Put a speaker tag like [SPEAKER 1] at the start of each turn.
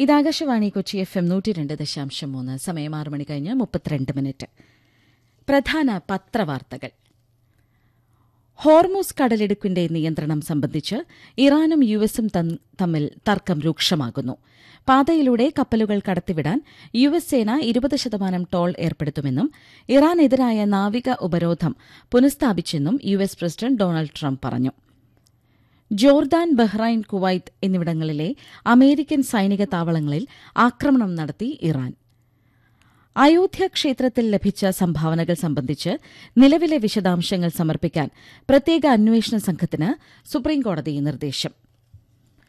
[SPEAKER 1] ഇത് Akashvani Kochi F M നൂറ്റി രണ്ട് ദശാംശം മൂന്ന് സമയം ആറ് മണി കഴിഞ്ഞ് മുപ്പത്തിരണ്ട് മിനിറ്റ് പ്രധാന പത്രവാർത്തകൾ ഹോർമൂസ് കടലിടുക്കിന്റെ നിയന്ത്രണം സംബന്ധിച്ച് ഇറാനും യു എസും തമ്മിൽ തർക്കം രൂക്ഷമാകുന്നു പാതയിലൂടെ കപ്പലുകൾ കടത്തിവിടാൻ യു എസ് സേന ഇരുപത് ശതമാനം ടോൾ ഏർപ്പെടുത്തുമെന്നും ഇറാനെതിരായ നാവിക ഉപരോധം പുനഃസ്ഥാപിച്ചെന്നും U S president Donald Trump പറഞ്ഞു ജോർദാൻ ബഹ്റൈൻ കുവൈത്ത് എന്നിവിടങ്ങളിലെ അമേരിക്കൻ സൈനിക താവളങ്ങളിൽ ആക്രമണം നടത്തി ഇറാൻ അയോധ്യ ക്ഷേത്രത്തിൽ ലഭിച്ച സംഭാവനകൾ സംബന്ധിച്ച് നിലവിലെ വിശദാംശങ്ങൾ സമർപ്പിക്കാൻ പ്രത്യേക അന്വേഷണ സംഘത്തിന് സുപ്രീംകോടതി നിർദ്ദേശം